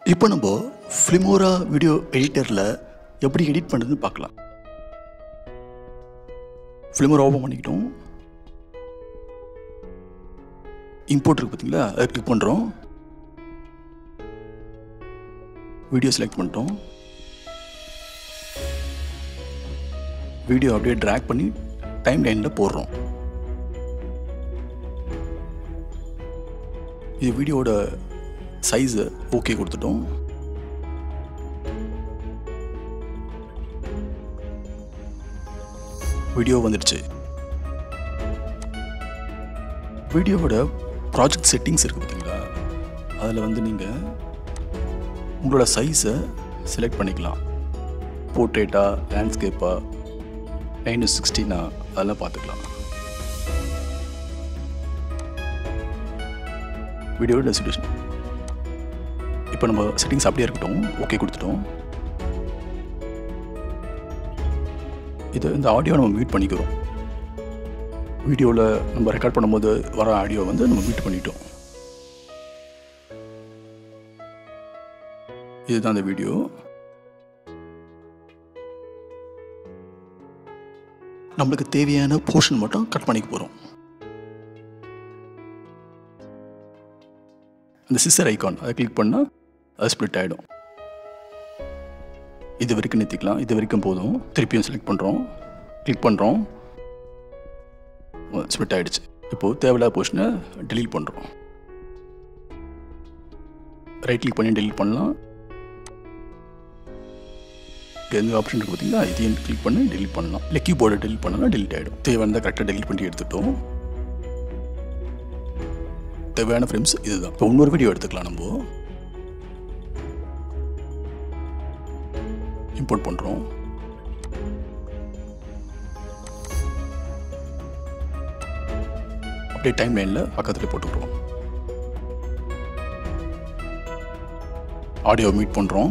இப்போ நம்ம Filmora video எடிட்டரில் எப்படி எடிட் பண்ணுறதுன்னு பார்க்கலாம் ஃபிலிமோரா ஓப்பன் பண்ணிக்கிட்டோம் இம்போர்ட் இருக்கு பார்த்தீங்களா அதை கிளிக் பண்ணுறோம் வீடியோ செலக்ட் பண்ணிட்டோம் வீடியோ அப்படியே ட்ராக் பண்ணி டைம் லைனில் போடுறோம் இது வீடியோட சைஸை ஓகே கொடுத்துட்டோம் வீடியோ வந்துடுச்சு வீடியோவோட ப்ராஜெக்ட் செட்டிங்ஸ் இருக்குது பார்த்தீங்களா அதில் வந்து நீங்கள் உங்களோட சைஸை செலக்ட் பண்ணிக்கலாம் போர்ட்ரேட்டா லேண்ட்ஸ்கேப்பா நைன் சிக்ஸ்டீனா அதெல்லாம் பார்த்துக்கலாம் வீடியோ ரெசல்யூஷன் இப்போ நம்ம செட்டிங்ஸ் அப்படியே இருக்கட்டும் ஓகே கொடுத்துட்டோம் இது இந்த ஆடியோ நம்ம மியூட் பண்ணிக்கிறோம் வீடியோவில் நம்ம ரெக்கார்ட் பண்ணும்போது வர ஆடியோ வந்து நம்ம மியூட் பண்ணிட்டோம் இதுதான் அந்த வீடியோ நம்மளுக்கு தேவையான போர்ஷன் மட்டும் கட் பண்ணிக்க போகிறோம் அந்த சிஸ்டர் ஐகான் அதை கிளிக் பண்ணால் அது ஸ்ப்ளிட் ஆகிடும் இது வரைக்கும் நிறுத்திக்கலாம் இது வரைக்கும் போதும் திருப்பியும் செலக்ட் பண்ணுறோம் கிளிக் பண்ணுறோம் ஸ்ப்ளிட் ஆகிடுச்சு இப்போது தேவையில்லாத போர்ஷனை delete பண்ணுறோம் ரைட் கிளிக் பண்ணி delete பண்ணலாம் எந்த ஆப்ஷன் இருக்குது பார்த்தீங்களா இதையும் கிளிக் பண்ணி delete பண்ணலாம் இல்லை கீபோர்டை delete பண்ணலாம் delete ஆகிடும் தேவையானதை கரெக்டாக delete பண்ணி எடுத்துட்டோம் தேவையான ஃப்ரேம்ஸ் இதுதான் இப்போ இன்னொரு வீடியோ எடுத்துக்கலாம் நம்ம இம்போர்ட் பண்ணுறோம் அப்படியே டைம் லைனில் பக்கத்தில் போட்டுக்கிறோம் ஆடியோ மீட் பண்ணுறோம்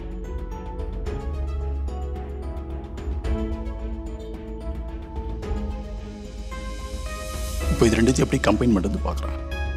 இப்போ இது ரெண்டுத்தையும் எப்படி கம்பைன் பண்ணுறது பார்க்குறேன்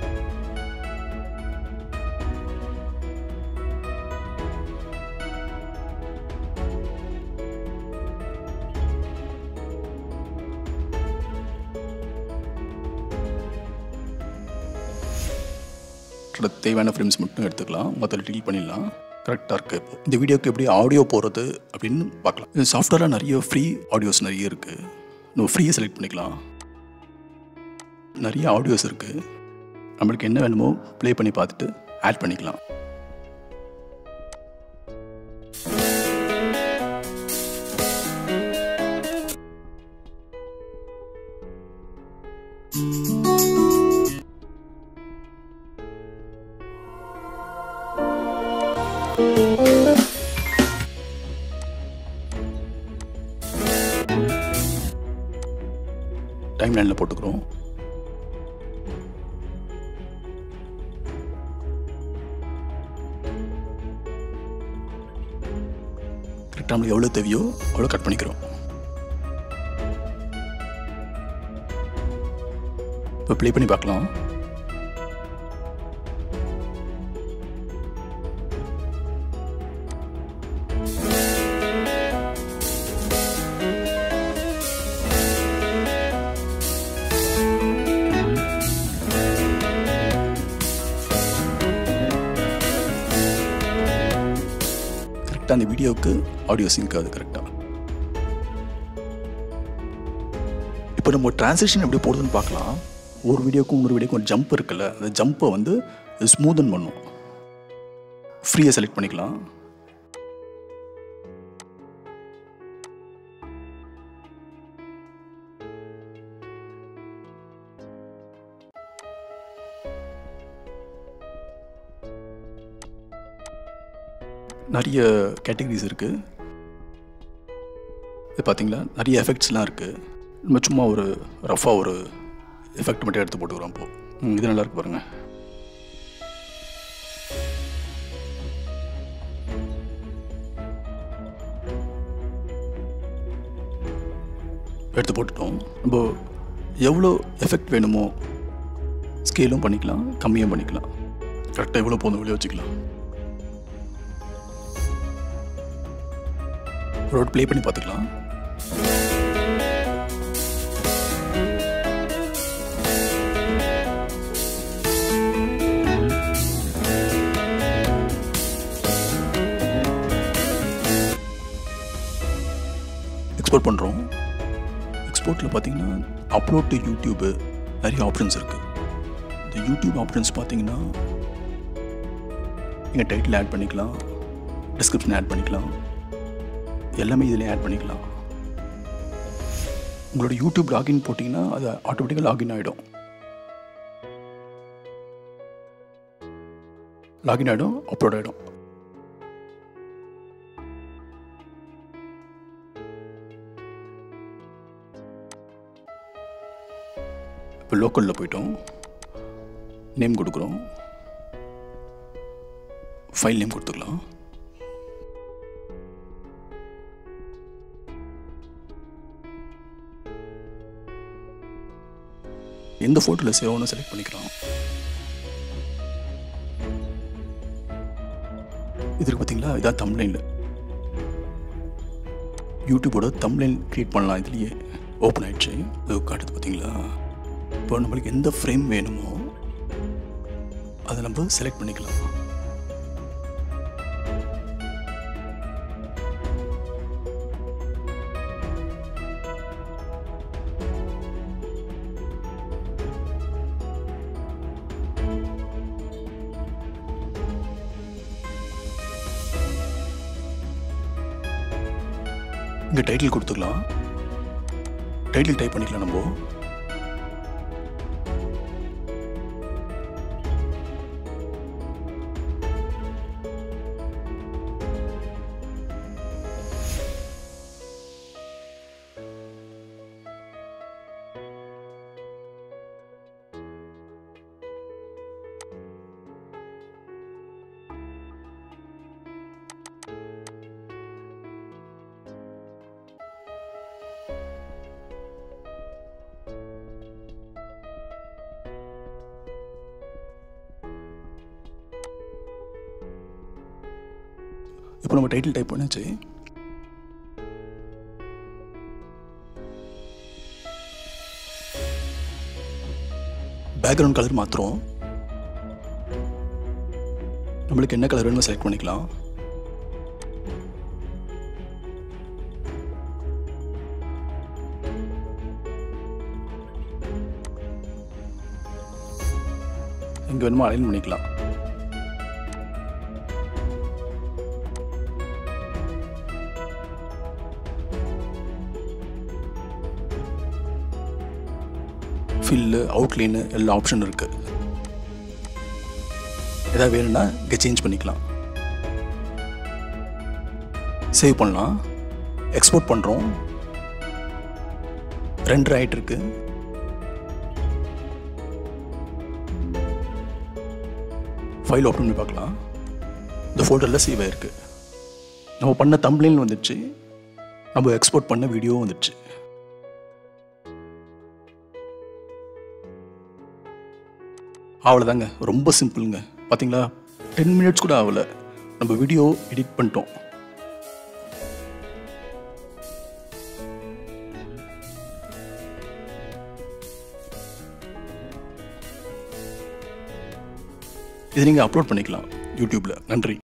இதோட தேவையான ஃப்ரேம்ஸ் மட்டும் எடுத்துக்கலாம் மற்ற டீல் பண்ணிடலாம் கரெக்டாக இருக்குது இப்போ இந்த வீடியோக்கு எப்படி ஆடியோ போகிறது அப்படின்னு பார்க்கலாம் இது சாஃப்ட்வேராக நிறைய ஃப்ரீ ஆடியோஸ் நிறைய இருக்குது நம்ம ஃப்ரீயை செலக்ட் பண்ணிக்கலாம் நிறைய ஆடியோஸ் இருக்குது நம்மளுக்கு என்ன வேணுமோ ப்ளே பண்ணி பார்த்துட்டு ஆட் பண்ணிக்கலாம் டைம் லைனில் போட்டுக்கிறோம் கரெக்டாக நம்மளுக்கு எவ்வளோ தேவையோ அவ்வளோ கட் பண்ணிக்கிறோம் இப்போ ப்ளே பண்ணி பார்க்கலாம் கரெக்டாக அந்த வீடியோவுக்கு ஆடியோ சிங்க் ஆகுது கரெக்டாக இப்போ நம்ம டிரான்சிஷன் எப்படி போடுறதுன்னு பார்க்கலாம் ஒரு வீடியோக்கும் இன்னொரு வீடியோக்கும் ஒரு ஜம்ப் இருக்குல்ல அந்த ஜம்பை வந்து ஸ்மூதன் பண்ணும் ஃப்ரீயை செலக்ட் பண்ணிக்கலாம் நிறைய கேட்டகரிஸ் இருக்குது இது பார்த்தீங்களா நிறைய எஃபெக்ட்ஸ்லாம் இருக்குது நம்ம சும்மா ஒரு ரஃபாக ஒரு எஃபெக்ட் மட்டும் எடுத்து போட்டுக்கிறோம் இப்போ ம், இது நல்லா இருக்கு பாருங்க எடுத்து போட்டுட்டோம் நம்ம எவ்வளோ எஃபெக்ட் வேணுமோ ஸ்கேலும் பண்ணிக்கலாம் கம்மியும் பண்ணிக்கலாம் கரெக்டாக எவ்வளோ போதும் வெளியே வச்சுக்கலாம் ரோட் ப்ளே பண்ணி பார்த்துக்கலாம் எக்ஸ்போர்ட் பண்ணுறோம் எக்ஸ்போர்ட்டில் பார்த்தீங்கன்னா அப்லோட் டு யூடியூபு நிறைய ஆப்ஷன்ஸ் இருக்குது இந்த யூடியூப் ஆப்ஷன்ஸ் பார்த்தீங்கன்னா நீங்கள் டைட்டில் ஆட் பண்ணிக்கலாம் டிஸ்கிரிப்ஷன் ஆட் பண்ணிக்கலாம் எல்லாமே இதில் ஆட் பண்ணிக்கலாம் உங்களோட யூடியூப் லாகின் போட்டிங்கன்னா அது ஆட்டோமேட்டிக்காக லாகின் ஆகிடும் லாகின் ஆகிடும் அப்லோட் ஆகிடும் இப்போ லோக்கலில் போயிட்டோம் நேம் கொடுக்குறோம் ஃபைல் நேம் கொடுத்துக்கலாம் எந்த ஃபோட்டோவில் சேவ் ஆகணும் செலக்ட் பண்ணிக்கலாம் இதுக்கு பார்த்தீங்களா இதான் தம்ப்லைனில் யூடியூபோட தம்ப்லைன் க்ரியேட் பண்ணலாம் இதுலேயே ஓப்பன் ஆயிடுச்சு இது காட்டுது பார்த்தீங்களா இப்போ நம்மளுக்கு எந்த ஃப்ரேம் வேணுமோ அதை நம்ம செலக்ட் பண்ணிக்கலாம் இங்கே டைட்டில் கொடுத்துக்கலாம் டைட்டில் டைப் பண்ணிக்கலாம் நம்ம இப்போ நம்ம டைட்டில் டைப் பண்ணாச்சு பேக்ரவுண்ட் கலர் மாற்றுறோம் நம்மளுக்கு என்ன கலர் வேணுமோ செலக்ட் பண்ணிக்கலாம் எங்கே வேணுமோ அலைன் பண்ணிக்கலாம் ஃபில்லு அவுட்லைனு எல்லா ஆப்ஷன் இருக்குது எதாவது வேணும்னா இங்கே சேஞ்ச் பண்ணிக்கலாம் சேவ் பண்ணலாம் எக்ஸ்போர்ட் பண்ணுறோம் ரெண்டு ஆகிட்டு இருக்கு ஃபைல் ஓப்பன் பண்ணி பார்க்கலாம் இந்த ஃபோட்டோவில் சேவ் ஆயிருக்கு நம்ம பண்ண தம்ப்ளைன் வந்துடுச்சு நம்ம எக்ஸ்போர்ட் பண்ண வீடியோவும் வந்துடுச்சு அவ்வளோதாங்க ரொம்ப சிம்பிளுங்க பார்த்தீங்களா டென் மினிட்ஸ் கூட ஆகல நம்ம வீடியோ எடிட் பண்ணிட்டோம் இது நீங்கள் அப்லோட் பண்ணிக்கலாம் யூடியூப்பில் நன்றி